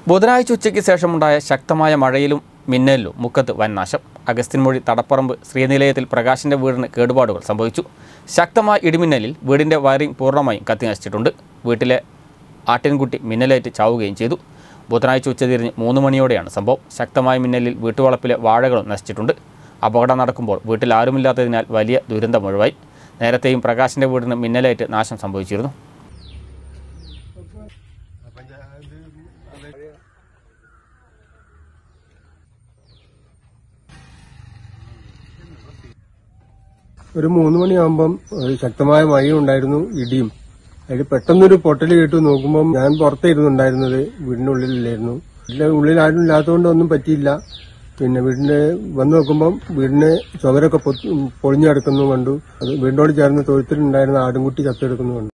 ബുധനാഴ്ച ഉച്ചയ്ക്ക് ശേഷമുണ്ടായ ശക്തമായ മഴയിലും മിന്നലിലും മുക്കത്ത് വൻ നാശം അഗസ്ത്യൻമൊഴി തടപ്പറമ്പ് ശ്രീനിലയത്തിൽ പ്രകാശിന്റെ വീടിന് കേടുപാടുകൾ സംഭവിച്ചു ശക്തമായ ഇടിമിന്നലിൽ വീടിന്റെ വയറിംഗ് പൂർണ്ണമായും കത്തിനശിച്ചിട്ടുണ്ട് വീട്ടിലെ ആട്ടിൻകുട്ടി മിന്നലേറ്റ് ചാവുകയും ചെയ്തു ബുധനാഴ്ച ഉച്ചതിരിഞ്ഞ് മൂന്ന് മണിയോടെയാണ് സംഭവം ശക്തമായ മിന്നലിൽ വീട്ടുവളപ്പിലെ വാഴകളും നശിച്ചിട്ടുണ്ട് അപകടം നടക്കുമ്പോൾ വീട്ടിൽ ആരുമില്ലാത്തതിനാൽ വലിയ ദുരന്തമൊഴിവായി നേരത്തെയും പ്രകാശിന്റെ വീടിന് മിന്നലേറ്റ് നാശം സംഭവിച്ചിരുന്നു ഒരു മൂന്ന് മണിയാകുമ്പം ഒരു ശക്തമായ മഴയും ഉണ്ടായിരുന്നു ഇടിയും അതിൽ പെട്ടെന്നൊരു പൊട്ടൽ കേട്ടു നോക്കുമ്പോൾ ഞാൻ പുറത്തായിരുന്നു ഉണ്ടായിരുന്നത് വീടിനുള്ളിലില്ലായിരുന്നു വീട്ടിലെ ഉള്ളിൽ ആരും ഇല്ലാത്തതുകൊണ്ട് ഒന്നും പറ്റിയില്ല പിന്നെ വീടിന്റെ വന്ന് നോക്കുമ്പം വീടിന് ചുവരൊക്കെ പൊത്തി- പൊളിഞ്ഞു കിടക്കുന്നു കണ്ടു അത് വീടിനോട് ചേർന്ന് തൊഴുത്തിലുണ്ടായിരുന്ന ആടുംകുട്ടി ചത്തെടുക്കുന്നു കണ്ടു